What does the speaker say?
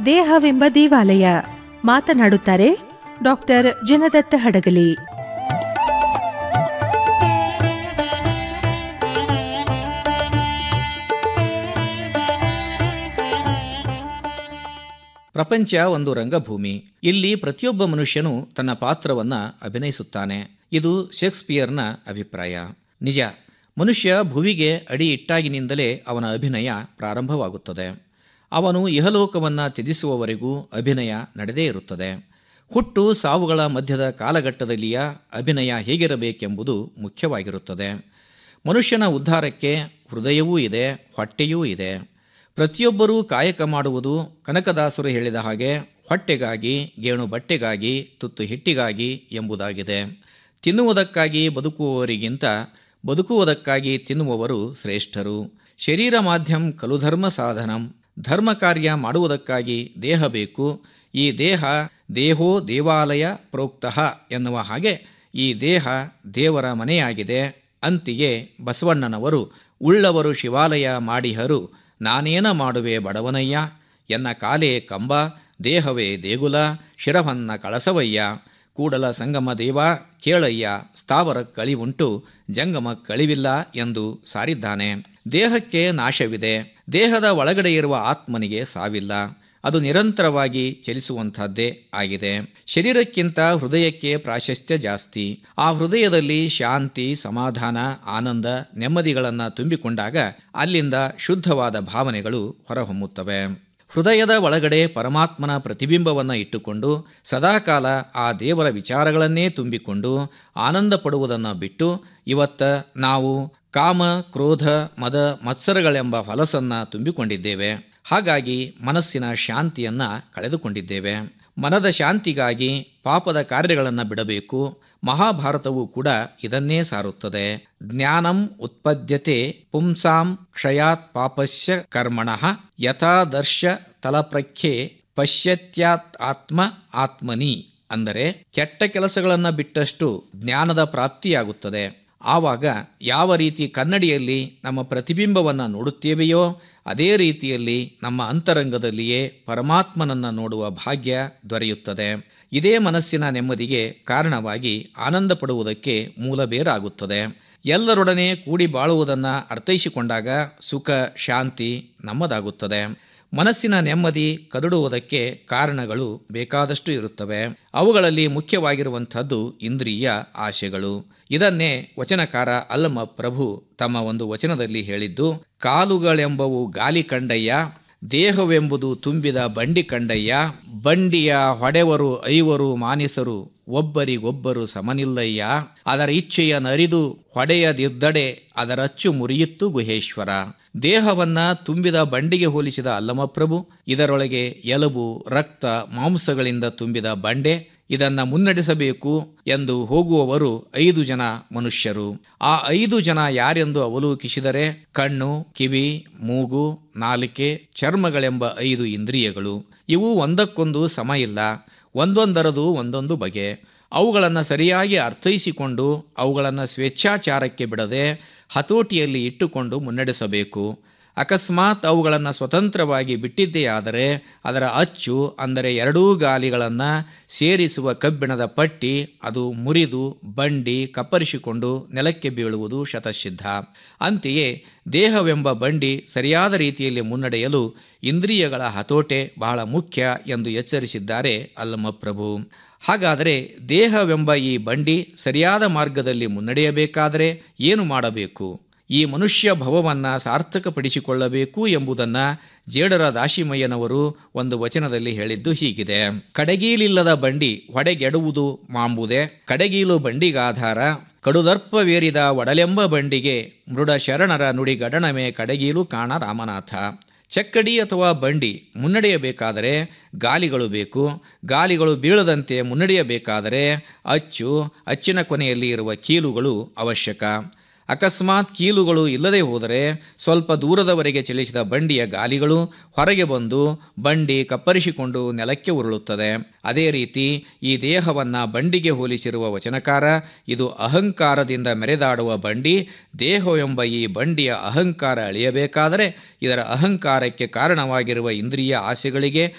ದೇಹವೆಂಬ ದೇವಾಲಯ ಮಾತನಾಡುತ್ತಾರೆ ಡಾಕ್ಟರ್ ಜನದತ್ತ ಹಡಗಲಿ ಪ್ರಪಂಚ ಒಂದು ರಂಗಭೂಮಿ ಇಲ್ಲಿ ಪ್ರತಿಯೊಬ್ಬ ಮನುಷ್ಯನು ತನ್ನ ಪಾತ್ರವನ್ನ ಅಭಿನಯಿಸುತ್ತಾನೆ ಇದು ಶೇಕ್ಸ್ಪಿಯರ್ನ ಅಭಿಪ್ರಾಯ ನಿಜ ಮನುಷ್ಯ ಭುವಿಗೆ ಅಡಿ ಇಟ್ಟಾಗಿನಿಂದಲೇ ಅವನ ಅಭಿನಯ ಪ್ರಾರಂಭವಾಗುತ್ತದೆ ಅವನು ಇಹಲೋಕವನ್ನು ತ್ಯಜಿಸುವವರೆಗೂ ಅಭಿನಯ ನಡೆದೇ ಇರುತ್ತದೆ ಹುಟ್ಟು ಸಾವುಗಳ ಮಧ್ಯದ ಕಾಲಘಟ್ಟದಲ್ಲಿಯ ಅಭಿನಯ ಹೇಗಿರಬೇಕೆಂಬುದು ಮುಖ್ಯವಾಗಿರುತ್ತದೆ ಮನುಷ್ಯನ ಉದ್ಧಾರಕ್ಕೆ ಹೃದಯವೂ ಇದೆ ಹೊಟ್ಟೆಯೂ ಇದೆ ಪ್ರತಿಯೊಬ್ಬರೂ ಕಾಯಕ ಮಾಡುವುದು ಕನಕದಾಸರು ಹೇಳಿದ ಹಾಗೆ ಹೊಟ್ಟೆಗಾಗಿ ಗೇಣು ಬಟ್ಟೆಗಾಗಿ ತುತ್ತು ಹಿಟ್ಟಿಗಾಗಿ ಎಂಬುದಾಗಿದೆ ತಿನ್ನುವುದಕ್ಕಾಗಿ ಬದುಕುವವರಿಗಿಂತ ಬದುಕುವುದಕ್ಕಾಗಿ ತಿನ್ನುವವರು ಶ್ರೇಷ್ಠರು ಶರೀರ ಮಾಧ್ಯಮ ಕಲು ಧರ್ಮ ಸಾಧನಂ ಧರ್ಮ ಕಾರ್ಯ ಮಾಡುವುದಕ್ಕಾಗಿ ದೇಹ ಬೇಕು ಈ ದೇಹ ದೇಹೋ ದೇವಾಲಯ ಪ್ರೋಕ್ತಃ ಎನ್ನುವ ಹಾಗೆ ಈ ದೇಹ ದೇವರ ಮನೆಯಾಗಿದೆ ಅಂತಿಯೇ ಬಸವಣ್ಣನವರು ಉಳ್ಳವರು ಶಿವಾಲಯ ಮಾಡಿಹರು ನಾನೇನ ಮಾಡುವೆ ಬಡವನಯ್ಯ ಎನ್ನ ಕಾಲೇ ಕಂಬ ದೇಹವೇ ದೇಗುಲ ಶಿರವನ್ನ ಕಳಸವಯ್ಯ ಕೂಡಲ ಸಂಗಮ ದೇವ ಕೇಳಯ್ಯ ಸ್ಥಾವರ ಕಳಿವುಂಟು ಜಂಗಮ ಕಳಿವಿಲ್ಲ ಎಂದು ಸಾರಿದ್ದಾನೆ ದೇಹಕ್ಕೆ ನಾಶವಿದೆ ದೇಹದ ಒಳಗಡೆ ಇರುವ ಆತ್ಮನಿಗೆ ಸಾವಿಲ್ಲ ಅದು ನಿರಂತರವಾಗಿ ಚಲಿಸುವಂತಹದ್ದೇ ಆಗಿದೆ ಶರೀರಕ್ಕಿಂತ ಹೃದಯಕ್ಕೆ ಪ್ರಾಶಸ್ತ್ಯ ಜಾಸ್ತಿ ಆ ಹೃದಯದಲ್ಲಿ ಶಾಂತಿ ಸಮಾಧಾನ ಆನಂದ ನೆಮ್ಮದಿಗಳನ್ನು ತುಂಬಿಕೊಂಡಾಗ ಅಲ್ಲಿಂದ ಶುದ್ಧವಾದ ಭಾವನೆಗಳು ಹೊರಹೊಮ್ಮುತ್ತವೆ ಹೃದಯದ ಒಳಗಡೆ ಪರಮಾತ್ಮನ ಪ್ರತಿಬಿಂಬವನ್ನು ಇಟ್ಟುಕೊಂಡು ಸದಾಕಾಲ ಆ ದೇವರ ವಿಚಾರಗಳನ್ನೇ ತುಂಬಿಕೊಂಡು ಆನಂದ ಪಡುವುದನ್ನು ಬಿಟ್ಟು ಇವತ್ತ ನಾವು ಕಾಮ ಕ್ರೋಧ ಮದ ಮತ್ಸರಗಳೆಂಬ ಹೊಲಸನ್ನು ತುಂಬಿಕೊಂಡಿದ್ದೇವೆ ಹಾಗಾಗಿ ಮನಸ್ಸಿನ ಶಾಂತಿಯನ್ನು ಕಳೆದುಕೊಂಡಿದ್ದೇವೆ ಮನದ ಶಾಂತಿಗಾಗಿ ಪಾಪದ ಕಾರ್ಯಗಳನ್ನು ಬಿಡಬೇಕು ಮಹಾಭಾರತವು ಕೂಡ ಇದನ್ನೇ ಸಾರುತ್ತದೆ ಜ್ಞಾನಂ ಉತ್ಪದ್ಯತೆ ಪುಂಸಾಂ ಕ್ಷಯಾತ್ ಪಾಪಸ್ಯ ಕರ್ಮಣಃ ಯಥಾದರ್ಶ ತಲಪ್ರಖ್ಯೆ ಪಶ್ಯತ್ಯಾತ್ ಆತ್ಮ ಆತ್ಮನಿ ಅಂದರೆ ಕೆಟ್ಟ ಕೆಲಸಗಳನ್ನು ಬಿಟ್ಟಷ್ಟು ಜ್ಞಾನದ ಪ್ರಾಪ್ತಿಯಾಗುತ್ತದೆ ಆವಾಗ ಯಾವ ರೀತಿ ಕನ್ನಡಿಯಲ್ಲಿ ನಮ್ಮ ಪ್ರತಿಬಿಂಬವನ್ನು ನೋಡುತ್ತೇವೆಯೋ ಅದೇ ರೀತಿಯಲ್ಲಿ ನಮ್ಮ ಅಂತರಂಗದಲ್ಲಿಯೇ ಪರಮಾತ್ಮನನ್ನು ನೋಡುವ ಭಾಗ್ಯ ದೊರೆಯುತ್ತದೆ ಇದೇ ಮನಸ್ಸಿನ ನೆಮ್ಮದಿಗೆ ಕಾರಣವಾಗಿ ಆನಂದ ಪಡುವುದಕ್ಕೆ ಮೂಲ ಬೇರಾಗುತ್ತದೆ ಎಲ್ಲರೊಡನೆ ಕೂಡಿ ಬಾಳುವುದನ್ನು ಅರ್ಥೈಸಿಕೊಂಡಾಗ ಸುಖ ಶಾಂತಿ ನಮ್ಮದಾಗುತ್ತದೆ ಮನಸ್ಸಿನ ನೆಮ್ಮದಿ ಕದಡುವುದಕ್ಕೆ ಕಾರಣಗಳು ಬೇಕಾದಷ್ಟು ಇರುತ್ತವೆ ಅವುಗಳಲ್ಲಿ ಮುಖ್ಯವಾಗಿರುವಂಥದ್ದು ಇಂದ್ರಿಯ ಆಶೆಗಳು ಇದನ್ನೇ ವಚನಕಾರ ಅಲ್ಲಮ ಪ್ರಭು ತಮ್ಮ ಒಂದು ವಚನದಲ್ಲಿ ಹೇಳಿದ್ದು ಕಾಲುಗಳೆಂಬವು ಗಾಲಿ ಕಂಡಯ್ಯ ದೇಹವೆಂಬುದು ತುಂಬಿದ ಬಂಡಿ ಕಂಡಯ್ಯ ಬಂಡಿಯ ಹೊಡೆವರು ಐವರು ಮಾನಿಸರು ಒಬ್ಬರಿಗೊಬ್ಬರು ಸಮನಿಲ್ಲಯ್ಯ ಅದರ ಇಚ್ಛೆಯ ನರಿದು ಹೊಡೆಯದಿದ್ದಡೆ ಅದರಚ್ಚು ಮುರಿಯಿತ್ತು ಗುಹೇಶ್ವರ ದೇಹವನ್ನ ತುಂಬಿದ ಬಂಡಿಗೆ ಹೋಲಿಸಿದ ಅಲ್ಲಮಪ್ರಭು ಇದರೊಳಗೆ ಎಲುಬು ರಕ್ತ ಮಾಂಸಗಳಿಂದ ತುಂಬಿದ ಬಂಡೆ ಇದನ್ನ ಮುನ್ನಡೆಸಬೇಕು ಎಂದು ಹೋಗುವವರು ಐದು ಜನ ಮನುಷ್ಯರು ಆ ಐದು ಜನ ಯಾರೆಂದು ಅವಲೋಕಿಸಿದರೆ ಕಣ್ಣು ಕಿವಿ ಮೂಗು ನಾಲಿಕೆ ಚರ್ಮಗಳೆಂಬ ಐದು ಇಂದ್ರಿಯಗಳು ಇವು ಒಂದಕ್ಕೊಂದು ಸಮ ಇಲ್ಲ ಒಂದೊಂದರದು ಒಂದೊಂದು ಬಗೆ ಅವುಗಳನ್ನು ಸರಿಯಾಗಿ ಅರ್ಥೈಸಿಕೊಂಡು ಅವುಗಳನ್ನು ಸ್ವೇಚ್ಛಾಚಾರಕ್ಕೆ ಬಿಡದೆ ಹತೋಟಿಯಲ್ಲಿ ಇಟ್ಟುಕೊಂಡು ಮುನ್ನಡೆಸಬೇಕು ಅಕಸ್ಮಾತ್ ಅವುಗಳನ್ನು ಸ್ವತಂತ್ರವಾಗಿ ಬಿಟ್ಟಿದ್ದೇ ಆದರೆ ಅದರ ಅಚ್ಚು ಅಂದರೆ ಎರಡೂ ಗಾಲಿಗಳನ್ನು ಸೇರಿಸುವ ಕಬ್ಬಿಣದ ಪಟ್ಟಿ ಅದು ಮುರಿದು ಬಂಡಿ ಕಪ್ಪರಿಸಿಕೊಂಡು ನೆಲಕ್ಕೆ ಬೀಳುವುದು ಶತಸಿದ್ಧ ಅಂತೆಯೇ ದೇಹವೆಂಬ ಬಂಡಿ ಸರಿಯಾದ ರೀತಿಯಲ್ಲಿ ಮುನ್ನಡೆಯಲು ಇಂದ್ರಿಯಗಳ ಹತೋಟೆ ಬಹಳ ಮುಖ್ಯ ಎಂದು ಎಚ್ಚರಿಸಿದ್ದಾರೆ ಅಲ್ಲಮಪ್ರಭು ಹಾಗಾದರೆ ದೇಹವೆಂಬ ಈ ಬಂಡಿ ಸರಿಯಾದ ಮಾರ್ಗದಲ್ಲಿ ಮುನ್ನಡೆಯಬೇಕಾದರೆ ಏನು ಮಾಡಬೇಕು ಈ ಮನುಷ್ಯ ಭವವನ್ನು ಸಾರ್ಥಕಪಡಿಸಿಕೊಳ್ಳಬೇಕು ಎಂಬುದನ್ನು ಜೇಡರ ದಾಶಿಮಯ್ಯನವರು ಒಂದು ವಚನದಲ್ಲಿ ಹೇಳಿದ್ದು ಹೀಗಿದೆ ಕಡಗೀಲಿಲ್ಲದ ಬಂಡಿ ಹೊಡೆಗೆಡುವುದು ಮಾಂಬುದೆ ಕಡಗೀಲು ಬಂಡಿಗಾಧಾರ ಕಡುದರ್ಪವೇರಿದ ಒಡಲೆಂಬ ಬಂಡಿಗೆ ಮೃಡ ಶರಣರ ನುಡಿ ಗಡಣಮೆ ಕಡಗೀಲು ಕಾಣ ರಾಮನಾಥ ಚಕ್ಕಡಿ ಅಥವಾ ಬಂಡಿ ಮುನ್ನಡೆಯಬೇಕಾದರೆ ಗಾಲಿಗಳು ಬೇಕು ಗಾಲಿಗಳು ಬೀಳದಂತೆ ಮುನ್ನಡೆಯಬೇಕಾದರೆ ಅಚ್ಚು ಅಚ್ಚಿನ ಕೊನೆಯಲ್ಲಿ ಇರುವ ಕೀಲುಗಳು ಅವಶ್ಯಕ ಅಕಸ್ಮಾತ್ ಕೀಲುಗಳು ಇಲ್ಲದೆ ಹೋದರೆ ಸ್ವಲ್ಪ ದೂರದವರೆಗೆ ಚಲಿಸಿದ ಬಂಡಿಯ ಗಾಲಿಗಳು ಹೊರಗೆ ಬಂದು ಬಂಡಿ ಕಪ್ಪರಿಸಿಕೊಂಡು ನೆಲಕ್ಕೆ ಉರುಳುತ್ತದೆ ಅದೇ ರೀತಿ ಈ ದೇಹವನ್ನು ಬಂಡಿಗೆ ಹೋಲಿಸಿರುವ ವಚನಕಾರ ಇದು ಅಹಂಕಾರದಿಂದ ಮೆರೆದಾಡುವ ಬಂಡಿ ದೇಹವೆಂಬ ಈ ಬಂಡಿಯ ಅಹಂಕಾರ ಅಳಿಯಬೇಕಾದರೆ ಇದರ ಅಹಂಕಾರಕ್ಕೆ ಕಾರಣವಾಗಿರುವ ಇಂದ್ರಿಯ ಆಸೆಗಳಿಗೆ